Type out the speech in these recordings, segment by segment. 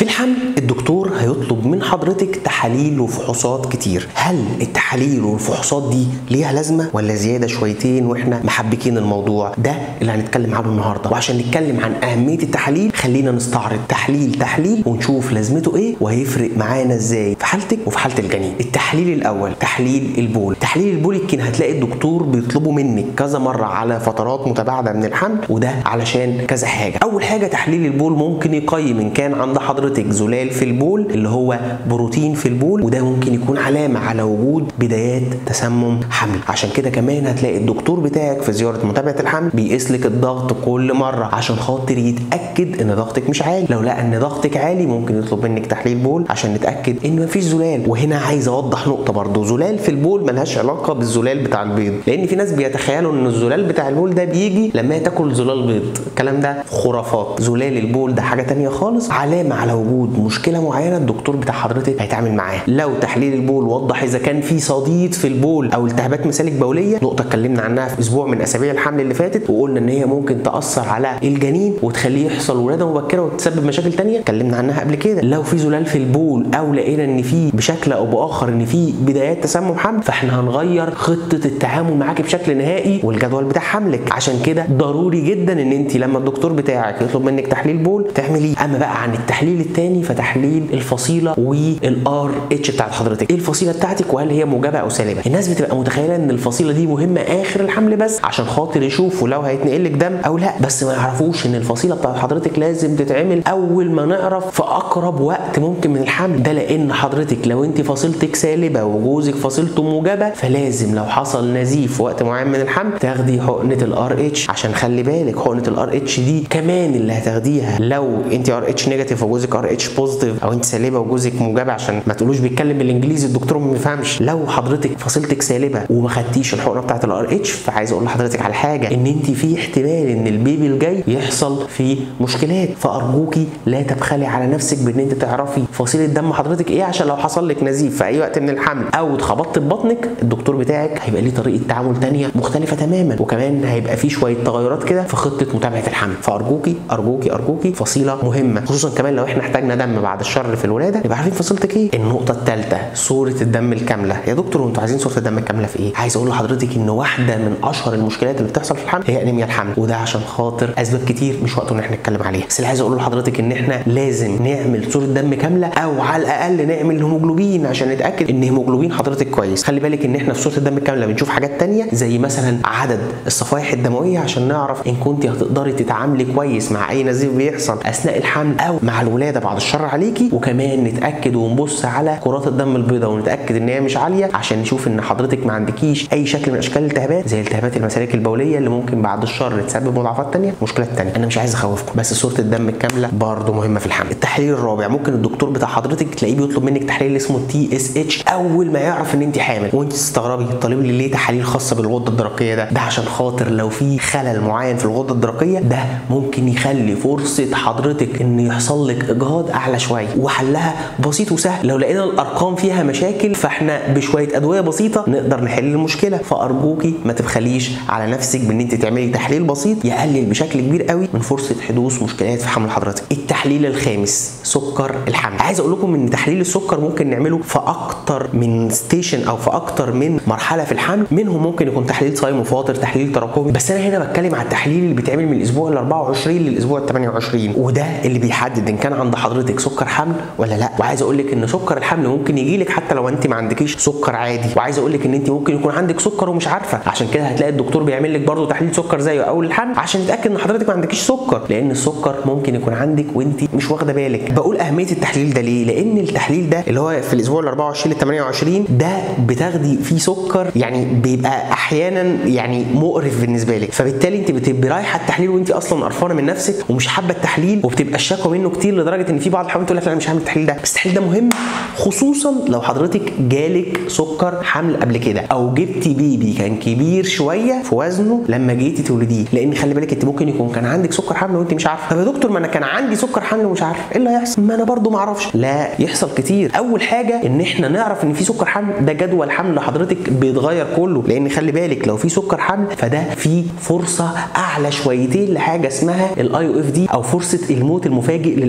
في الحمل الدكتور هيطلب من حضرتك تحاليل وفحوصات كتير هل التحاليل والفحوصات دي ليها لازمه ولا زياده شويتين واحنا محبكين الموضوع ده اللي هنتكلم عنه النهارده وعشان نتكلم عن اهميه التحاليل خلينا نستعرض تحليل تحليل ونشوف لازمته ايه وهيفرق معانا ازاي في حالتك وفي حاله الجنين التحليل الاول تحليل البول تحليل البول يمكن هتلاقي الدكتور بيطلبه منك كذا مره على فترات متباعده من الحمل وده علشان كذا حاجه اول حاجه تحليل البول ممكن يقيم ان كان عند حضرتك زلال في البول اللي هو بروتين في البول وده ممكن يكون علامه على وجود بدايات تسمم حمل عشان كده كمان هتلاقي الدكتور بتاعك في زياره متابعه الحمل بيقيس لك الضغط كل مره عشان خاطر يتاكد ان ضغطك مش عالي لو لقى ان ضغطك عالي ممكن يطلب منك تحليل بول عشان نتاكد ان مفيش زلال وهنا عايز اوضح نقطه برضو زلال في البول ملهاش علاقه بالزلال بتاع البيض لان في ناس بيتخيلوا ان الزلال بتاع البول ده بيجي لما تاكل زلال بيض الكلام ده خرافات زلال البول ده حاجه تانية خالص علامه على وجود مشكله معينه الدكتور بتاع حضرتك هيتعامل معاها لو تحليل البول وضح اذا كان في صديد في البول او التهابات مسالك بوليه نقطه اتكلمنا عنها في اسبوع من اسابيع الحمل اللي فاتت وقلنا ان هي ممكن تاثر على الجنين وتخليه يحصل ولاده مبكره وتسبب مشاكل تانية اتكلمنا عنها قبل كده لو في زلال في البول او لقينا ان في بشكل او باخر ان في بدايات تسمم حمل فاحنا هنغير خطه التعامل معاكي بشكل نهائي والجدول بتاع حملك عشان كده ضروري جدا ان انت لما الدكتور بتاعك يطلب منك تحليل بول تعمليه اما بقى عن التحليل الثاني فتحليل الفصيله والار اتش بتاعت حضرتك ايه الفصيله بتاعتك وهل هي موجبه او سالبه الناس بتبقى متخيله ان الفصيله دي مهمه اخر الحمل بس عشان خاطر يشوفوا لو هيتنقل لك دم او لا بس ما يعرفوش ان الفصيله بتاعت حضرتك لازم تتعمل اول ما نعرف في اقرب وقت ممكن من الحمل ده لان حضرتك لو انت فصيلتك سالبه وجوزك فصيلته موجبه فلازم لو حصل نزيف في وقت معين من الحمل تاخدي حقنه الار اتش عشان خلي بالك حقنه الار اتش دي كمان اللي هتاخديها لو انت ار اتش نيجاتيف وجوزك ار اتش بوزيتيف او انت سالبه وجوزك موجبه عشان ما تقولوش بيتكلم بالانجليزي الدكتور ما بيفهمش لو حضرتك فصيلتك سالبه وما خدتيش الحقنه بتاعت الار اتش فعايز اقول لحضرتك على حاجه ان انت في احتمال ان البيبي الجاي يحصل فيه مشكلات فارجوكي لا تبخلي على نفسك بان انت تعرفي فصيله دم حضرتك ايه عشان لو حصل لك نزيف في اي وقت من الحمل او اتخبطت في بطنك الدكتور بتاعك هيبقى ليه طريقه تعامل تانية مختلفه تماما وكمان هيبقى فيه شويه تغيرات كده في خطه متابعه الحمل فارجوكي ارجوكي ارجوكي فصيله مهمه خصوصا كمان لو احنا احتاجنا دم بعد الشر في الولاده نبقى عارفين فصيلتك ايه النقطه الثالثه صوره الدم الكامله يا دكتور وانتوا عايزين صوره الدم الكامله في ايه عايز اقول لحضرتك ان واحده من اشهر المشكلات اللي بتحصل في الحمل هي انيميا الحمل وده عشان خاطر اسباب كتير مش وقته ان احنا نتكلم عليها بس اللي عايز اقوله لحضرتك ان احنا لازم نعمل صوره دم كامله او على الاقل نعمل هيموجلوبين عشان نتاكد ان هيموجلوبين حضرتك كويس خلي بالك ان احنا في صوره الدم الكامله بنشوف حاجات تانية زي مثلا عدد الصفائح الدمويه عشان نعرف ان كنت هتقدري تتعاملي كويس مع اي نزيف بيحصل اثناء الحمل او مع الولاده بعد الشر عليكي وكمان نتاكد ونبص على كرات الدم البيضاء ونتاكد ان هي مش عاليه عشان نشوف ان حضرتك ما عندكيش اي شكل من اشكال الالتهابات زي التهابات المسالك البوليه اللي ممكن بعد الشر تسبب مضاعفات تانية مشكلات تانية انا مش عايز اخوفكم بس صوره الدم الكامله برضه مهمه في الحمل التحليل الرابع ممكن الدكتور بتاع حضرتك تلاقيه بيطلب منك تحليل اسمه تي اس اتش اول ما يعرف ان انت حامل وانت تستغربي طالب لي ليه تحاليل خاصه بالغده الدرقيه ده ده عشان خاطر لو في خلل معين في الغده الدرقيه ده ممكن يخلي فرصه حضرتك ان يحصل لك اجهاض اعلى شويه وحلها بسيط وسهل لو لقينا الارقام فيها مشاكل فاحنا بشويه ادويه بسيطه نقدر نحل المشكله فارجوكي ما تبخليش على نفسك بان انت تعملي تحليل بسيط يقلل بشكل كبير قوي من فرصه حدوث مشكلات في حمل حضرتك التحليل الخامس سكر الحمل عايز اقول لكم ان تحليل السكر ممكن نعمله في اكتر من ستيشن او في اكتر من مرحله في الحمل منهم ممكن يكون تحليل صايم وفاطر تحليل تراكمي بس انا هنا بتكلم على التحليل اللي بيتعمل من الاسبوع ال 24 للاسبوع ال 28 وده اللي بيحدد ان كان عند حضرتك سكر حمل ولا لا وعايز اقول لك ان سكر الحمل ممكن يجي لك حتى لو انت ما عندكيش سكر عادي وعايز اقول لك ان انت ممكن يكون عندك سكر ومش عارفه عشان كده هتلاقي الدكتور بيعمل لك برضه تحليل سكر زيه اول الحمل عشان يتاكد ان حضرتك ما عندكيش سكر لان السكر ممكن يكون عندك وانت مش واخده بالك بقول اهميه التحليل ده ليه لان التحليل ده اللي هو في الاسبوع ال 24 ل 28 ده بتاخدي فيه سكر يعني بيبقى احيانا يعني مقرف بالنسبه لك فبالتالي انت بتبقي رايحه التحليل وانت اصلا قرفانه من نفسك ومش حابه التحليل وبتبقى الشكوى منه كتير لدرجه ان في بعض الحوامل تقول لك لا انا مش هعمل التحليل ده بس التحليل ده مهم خصوصا لو حضرتك جالك سكر حمل قبل كده او جبتي بيبي كان كبير شويه في وزنه لما جيتي تولديه لان خلي بالك انت ممكن يكون كان عندك سكر حمل وانت مش عارفه طب يا دكتور ما انا كان عندي سكر حمل ومش عارفه ايه اللي هيحصل ما انا برضو ما اعرفش لا يحصل كتير اول حاجه ان احنا نعرف ان في سكر حمل ده جدول حمل حضرتك بيتغير كله لان خلي بالك لو في سكر حمل فده في فرصه اعلى شويتين لحاجه اسمها الاي او اف دي او فرصه الموت المفاجئ للاجنه في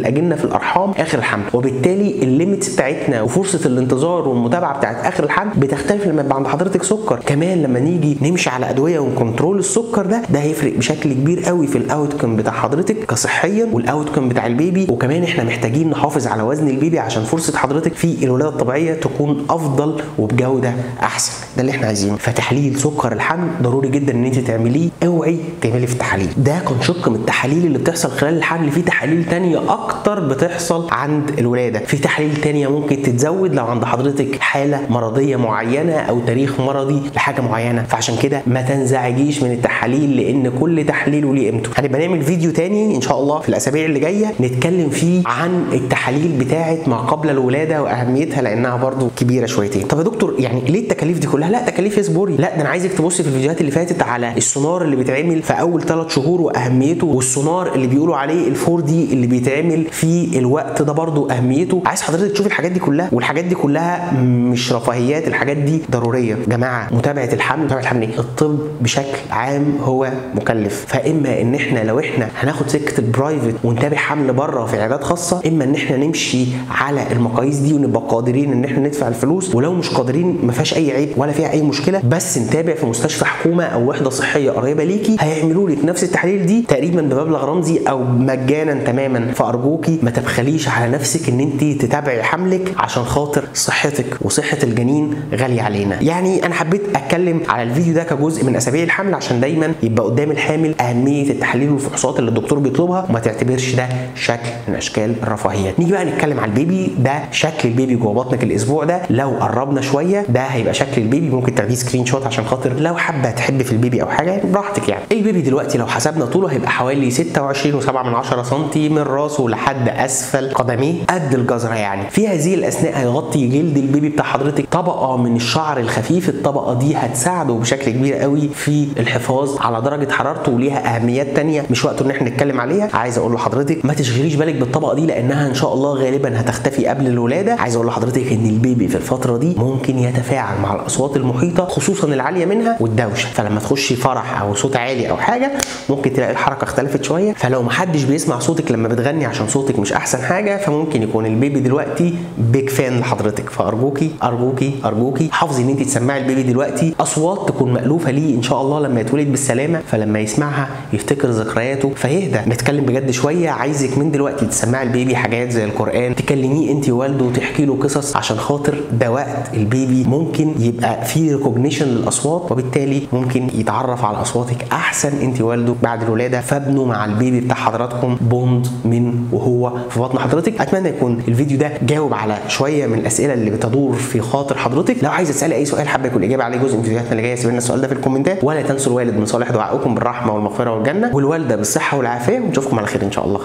في الارحام اخر الحمل وبالتالي الليميتس بتاعتنا وفرصه الانتظار والمتابعه بتاعت اخر الحمل بتختلف لما يبقى عند حضرتك سكر كمان لما نيجي نمشي على ادويه ونكنترول السكر ده ده هيفرق بشكل كبير قوي في الاوتكم بتاع حضرتك كصحيا والاوتكم بتاع البيبي وكمان احنا محتاجين نحافظ على وزن البيبي عشان فرصه حضرتك في الولاده الطبيعيه تكون افضل وبجوده احسن ده اللي احنا عايزينه فتحليل سكر الحمل ضروري جدا ان انت تعمليه اوعي تعملي في التحاليل ده كان شق من التحاليل اللي بتحصل خلال الحمل في تحاليل تانية اكتر بتحصل عند الولاده في تحاليل تانية ممكن تتزود لو عند حضرتك حاله مرضيه معينه او تاريخ مرضي لحاجه معينه فعشان كده ما تنزعجيش من التحاليل لان كل تحليل وليه قيمته هنبقى نعمل فيديو تاني ان شاء الله في الاسابيع اللي جايه نتكلم فيه عن التحاليل بتاعه ما قبل الولاده واهميتها لانها برضو كبيره شويتين طب يا دكتور يعني ليه التكاليف دي كلها لا تكاليف اصبري لا ده انا عايزك تبصي في الفيديوهات اللي فاتت على السونار اللي بيتعمل في اول ثلاث شهور واهميته والسونار اللي بيقولوا عليه الفور دي اللي بيتعمل في الوقت ده برضو اهميته عايز حضرتك تشوف الحاجات دي كلها والحاجات دي كلها مش رفاهيات الحاجات دي ضروريه جماعه متابعه الحمل متابعه الحمل إيه؟ الطب بشكل عام هو مكلف فاما ان احنا لو احنا هناخد سكه البرايفت ونتابع حمل بره في عيادات خاصه اما ان احنا نمشي على المقاييس دي ونبقى قادرين ان احنا ندفع الفلوس ولو مش قادرين ما فيهاش اي عيب ولا فيها اي مشكله بس نتابع في مستشفى حكومه او وحده صحيه قريبه ليكي هيعملوا لك نفس التحاليل دي تقريبا بمبلغ رمزي او مجانا تماما فارجوكي ما تبخليش على نفسك ان انت تتابعي حملك عشان خاطر صحتك وصحه الجنين غاليه علينا يعني انا حبيت اتكلم على الفيديو ده كجزء من اسابيع الحمل عشان دايما يبقى قدام الحامل اهميه التحاليل والفحوصات اللي الدكتور بيطلبها وما تعتبرش ده شكل من اشكال الرفاهيات نيجي بقى نتكلم على البيبي ده شكل البيبي جوه بطنك الاسبوع ده لو قربنا شويه ده هيبقى شكل البيبي ممكن تاخديه سكرين شوت عشان خاطر لو حابه تحب في البيبي او حاجه براحتك يعني البيبي دلوقتي لو حسبنا طوله هيبقى حوالي 26 و7 من 10 سم من راسه لحد اسفل قدميه قد الجزره يعني في هذه الاثناء هيغطي جلد البيبي بتاع حضرتك طبقه من الشعر الخفيف الطبقه دي هتساعده بشكل كبير قوي في الحفاظ على درجه حرارته وليها اهميات تانية مش وقته ان احنا نتكلم عليها عايز اقول لحضرتك ما تشغليش بالك بالطبقه دي لانها ان شاء الله غالبا هتختفي قبل الولاده عايز اقول لحضرتك ان البيبي في الفتره دي ممكن يتفاعل مع الاصوات المحيطه خصوصا العاليه منها والدوشه فلما تخشي فرح او صوت عالي او حاجه ممكن تلاقي الحركه اختلفت شويه فلو محدش بيسمع صوتك لما بتغني عشان صوتك مش احسن حاجه فممكن يكون البيبي دلوقتي بيج فان لحضرتك فارجوكي ارجوكي ارجوكي حافظي ان انت تسمعي البيبي دلوقتي اصوات تكون مالوفه ليه ان شاء الله لما يتولد بالسلامه فلما يسمعها يفتكر ذكرياته فيهدى نتكلم بجد شويه عايزك من دلوقتي تسمعي البيبي حاجات زي القران تكلميه انت ووالده وتحكي له قصص عشان خاطر ده وقت البيبي ممكن يبقى فيه ريكوجنيشن للاصوات وبالتالي ممكن يتعرف على اصواتك احسن انت ووالده بعد الولاده فابنوا مع البيبي بتاع حضراتكم بوند من وهو في بطن حضرتك اتمنى يكون الفيديو ده جاوب على شويه من الاسئله اللي بتدور في خاطر حضرتك لو عايز تسالي اي سؤال حابه يكون الاجابه عليه جزء من فيديوهاتنا اللي جايه سيبوا لنا السؤال ده في الكومنتات ولا تنسوا الوالد من صالح دعائكم بالرحمه والمغفره والجنه والوالده بالصحه والعافيه ونشوفكم على خير ان شاء الله